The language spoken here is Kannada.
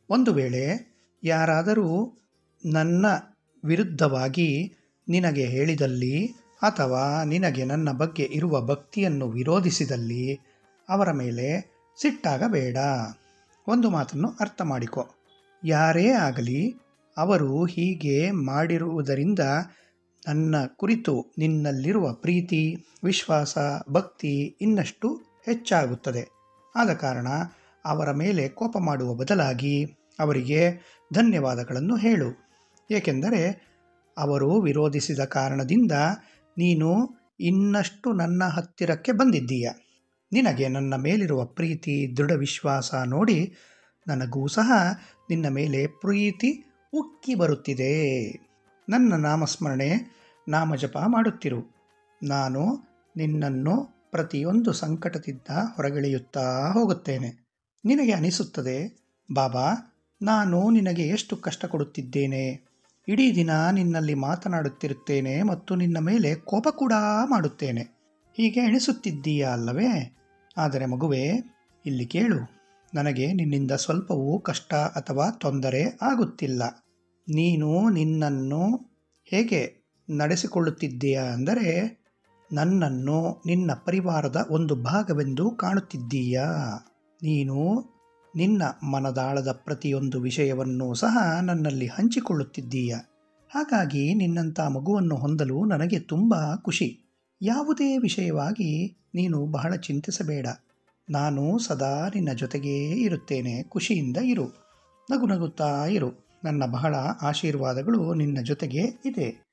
ಒಂದು ವೇಳೆ ಯಾರಾದರೂ ನನ್ನ ವಿರುದ್ಧವಾಗಿ ನಿನಗೆ ಹೇಳಿದಲ್ಲಿ ಅಥವಾ ನಿನಗೆ ನನ್ನ ಬಗ್ಗೆ ಇರುವ ಭಕ್ತಿಯನ್ನು ವಿರೋಧಿಸಿದಲ್ಲಿ ಅವರ ಮೇಲೆ ಸಿಟ್ಟಾಗಬೇಡ ಒಂದು ಮಾತನ್ನು ಅರ್ಥ ಮಾಡಿಕೊ ಯಾರೇ ಆಗಲಿ ಅವರು ಹೀಗೆ ಮಾಡಿರುವುದರಿಂದ ನನ್ನ ಕುರಿತು ನಿನ್ನಲ್ಲಿರುವ ಪ್ರೀತಿ ವಿಶ್ವಾಸ ಭಕ್ತಿ ಇನ್ನಷ್ಟು ಹೆಚ್ಚಾಗುತ್ತದೆ ಆದ ಕಾರಣ ಅವರ ಮೇಲೆ ಕೋಪ ಮಾಡುವ ಬದಲಾಗಿ ಅವರಿಗೆ ಧನ್ಯವಾದಗಳನ್ನು ಹೇಳು ಏಕೆಂದರೆ ಅವರು ವಿರೋಧಿಸಿದ ಕಾರಣದಿಂದ ನೀನು ಇನ್ನಷ್ಟು ನನ್ನ ಹತ್ತಿರಕ್ಕೆ ಬಂದಿದ್ದೀಯ ನಿನಗೆ ನನ್ನ ಮೇಲಿರುವ ಪ್ರೀತಿ ದೃಢ ವಿಶ್ವಾಸ ನೋಡಿ ನನಗೂ ಸಹ ನಿನ್ನ ಮೇಲೆ ಪ್ರೀತಿ ಉಕ್ಕಿ ಬರುತ್ತಿದೆ ನನ್ನ ನಾಮಸ್ಮರಣೆ ನಾಮಜಪ ಮಾಡುತ್ತಿರು ನಾನು ನಿನ್ನನ್ನು ಪ್ರತಿಯೊಂದು ಸಂಕಟದಿಂದ ಹೊರಗೆಳೆಯುತ್ತಾ ಹೋಗುತ್ತೇನೆ ನಿನಗೆ ಅನಿಸುತ್ತದೆ ಬಾಬಾ ನಾನು ನಿನಗೆ ಎಷ್ಟು ಕಷ್ಟ ಕೊಡುತ್ತಿದ್ದೇನೆ ಇಡೀ ದಿನ ನಿನ್ನಲ್ಲಿ ಮಾತನಾಡುತ್ತಿರುತ್ತೇನೆ ಮತ್ತು ನಿನ್ನ ಮೇಲೆ ಕೋಪ ಕೂಡ ಮಾಡುತ್ತೇನೆ ಹೀಗೆ ಎಣಿಸುತ್ತಿದ್ದೀಯ ಅಲ್ಲವೇ ಆದರೆ ಮಗುವೇ ಇಲ್ಲಿ ಕೇಳು ನನಗೆ ನಿನ್ನಿಂದ ಸ್ವಲ್ಪವೂ ಕಷ್ಟ ಅಥವಾ ತೊಂದರೆ ಆಗುತ್ತಿಲ್ಲ ನೀನು ನಿನ್ನನ್ನು ಹೇಗೆ ನಡೆಸಿಕೊಳ್ಳುತ್ತಿದ್ದೀಯ ಅಂದರೆ ನನ್ನನ್ನು ನಿನ್ನ ಪರಿವಾರದ ಒಂದು ಭಾಗವೆಂದು ಕಾಣುತ್ತಿದ್ದೀಯಾ ನೀನು ನಿನ್ನ ಮನದಾಳದ ಪ್ರತಿಯೊಂದು ವಿಷಯವನ್ನು ಸಹ ನನ್ನಲ್ಲಿ ಹಂಚಿಕೊಳ್ಳುತ್ತಿದ್ದೀಯ ಹಾಗಾಗಿ ನಿನ್ನಂಥ ಮಗುವನ್ನು ಹೊಂದಲು ನನಗೆ ತುಂಬ ಖುಷಿ ಯಾವುದೇ ವಿಷಯವಾಗಿ ನೀನು ಬಹಳ ಚಿಂತಿಸಬೇಡ ನಾನು ಸದಾ ನಿನ್ನ ಜೊತೆಗೇ ಇರುತ್ತೇನೆ ಖುಷಿಯಿಂದ ಇರು ನಗು ನಗುತ್ತಾ ಇರು ನನ್ನ ಬಹಳ ಆಶೀರ್ವಾದಗಳು ನಿನ್ನ ಜೊತೆಗೆ ಇದೆ